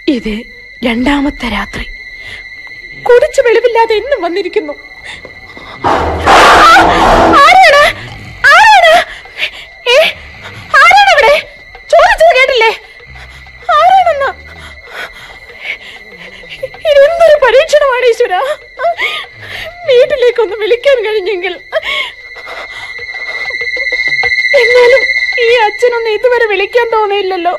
ഇത് രണ്ടാമത്തെ രാത്രി കുടിച്ചു വെളിവില്ലാതെ എന്നും വന്നിരിക്കുന്നു ആരാണ് ആരാണ് ഏ ആരാണ് ഇവിടെ ചോദിച്ചത് കേട്ടില്ലേ ആരാണെന്ന് ഇതെന്തൊരു പരീക്ഷണമാണ് ഈശ്വര വീട്ടിലേക്കൊന്ന് വിളിക്കാൻ കഴിഞ്ഞെങ്കിൽ എന്നാലും ഈ അച്ഛനൊന്നും ഇതുവരെ വിളിക്കാൻ തോന്നിയില്ലല്ലോ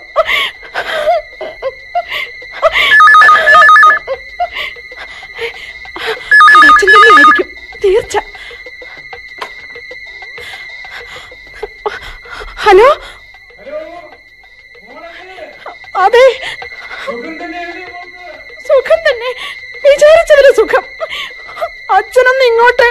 അത് അച്ഛൻ തന്നെയായിരിക്കും തീർച്ച ഹലോ അതെ സുഖം തന്നെ വിചാരിച്ചതിന് സുഖം അച്ഛനൊന്ന് ഇങ്ങോട്ട്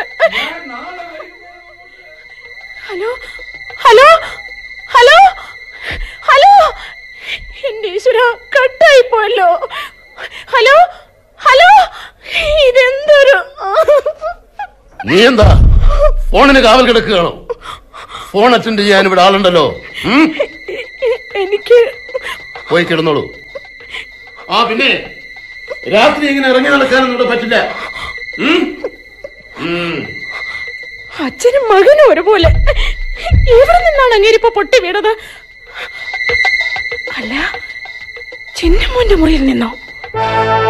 ഹലോ ഹലോ ഹലോ ഹലോ എന്റെ ഈശ്വര കട്ടായി പോയല്ലോ ഹലോ ഹലോ ഇതെന്തൊരു നീ എന്താ ഫോണിന് കാവൽ കിടക്കുകയാണോ ഫോൺ അറ്റൻഡ് ചെയ്യാൻ ഇവിടെ ആളുണ്ടല്ലോ ഉം? എ- എനിക്ക് പോയി കിടന്നോളൂ ആ പിന്നെ രാത്രി ഇങ്ങനെ ഇറങ്ങി നടക്കാനൊന്നും ഇവിടെ പറ്റില്ല ഉം? ഉം. അച്ഛനും മകനും ഒരുപോലെ എവിടെ നിന്നാണ് അങ്ങേരിപ്പോ പൊട്ടി വീണത് അല്ല ചിന്നമ്മോന്റെ മുറിയിൽ നിന്നോ